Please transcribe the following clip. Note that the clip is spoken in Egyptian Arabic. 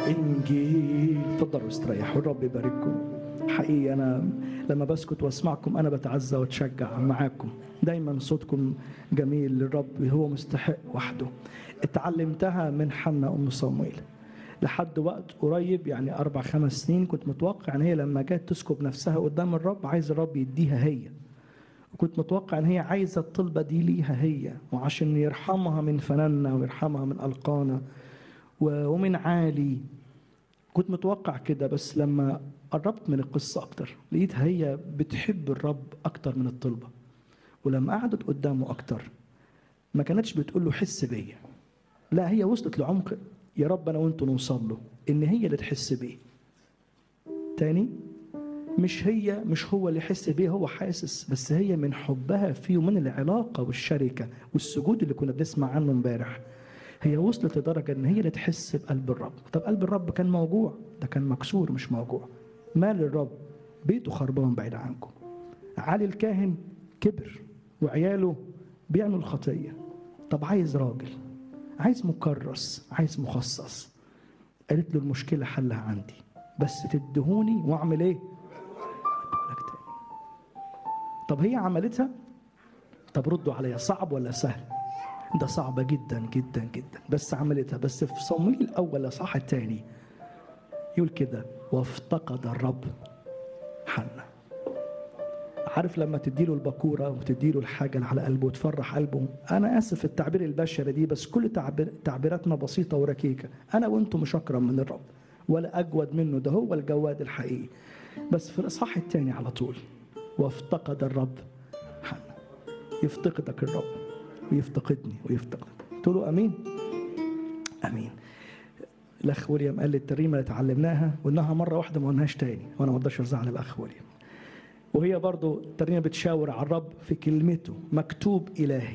انجيل اتفضلوا استريحوا الرب يبارككم حقيقي انا لما بسكت واسمعكم انا بتعزى واتشجع معاكم دايما صوتكم جميل للرب هو مستحق وحده اتعلمتها من حنا ام صمويل لحد وقت قريب يعني اربع خمس سنين كنت متوقع ان هي لما جت تسكب نفسها قدام الرب عايز الرب يديها هي وكنت متوقع ان هي عايزه الطلبه دي ليها هي وعشان يرحمها من فناننا ويرحمها من القانا و- ومن عالي كنت متوقع كده بس لما قربت من القصه اكتر لقيتها هي بتحب الرب اكتر من الطلبه ولما قعدت قدامه اكتر ما كانتش بتقول له حس بيا لا هي وصلت لعمق يا رب انا وانتوا نوصل له ان هي اللي تحس بيه تاني مش هي مش هو اللي يحس بيه هو حاسس بس هي من حبها فيه ومن العلاقة والشركة والسجود اللي كنا بنسمع عنه امبارح هي وصلت لدرجة ان هي اللي تحس بقلب الرب طب قلب الرب كان موجوع ده كان مكسور مش موجوع مال الرب بيته خربان بعيد عنكم علي الكاهن كبر وعياله بيعملوا الخطية طب عايز راجل عايز مكرس عايز مخصص قالت له المشكلة حلها عندي بس تدهوني واعمل ايه لك تاني طب هي عملتها طب ردوا عليا صعب ولا سهل ده صعبة جدا جدا جدا بس عملتها بس في صمويل الأول صح التاني يقول كده وافتقد الرب حنا عارف لما تديله البكورة وتديله الحاجة اللي على قلبه وتفرح قلبه أنا آسف في التعبير البشري دي بس كل تعبير تعبيراتنا بسيطة وركيكة أنا وأنتم مش أكرم من الرب ولا أجود منه ده هو الجواد الحقيقي بس في الإصحاح الثاني على طول وافتقد الرب حنا يفتقدك الرب ويفتقدني ويفتقدك تقول له أمين أمين الأخ ويليام قال لي التريمة اللي اتعلمناها قلناها مرة واحدة ما قلناهاش تاني وأنا ما أقدرش أزعل الأخ ويليام وهي برضو الترنيمة بتشاور على الرب في كلمته مكتوب إلهي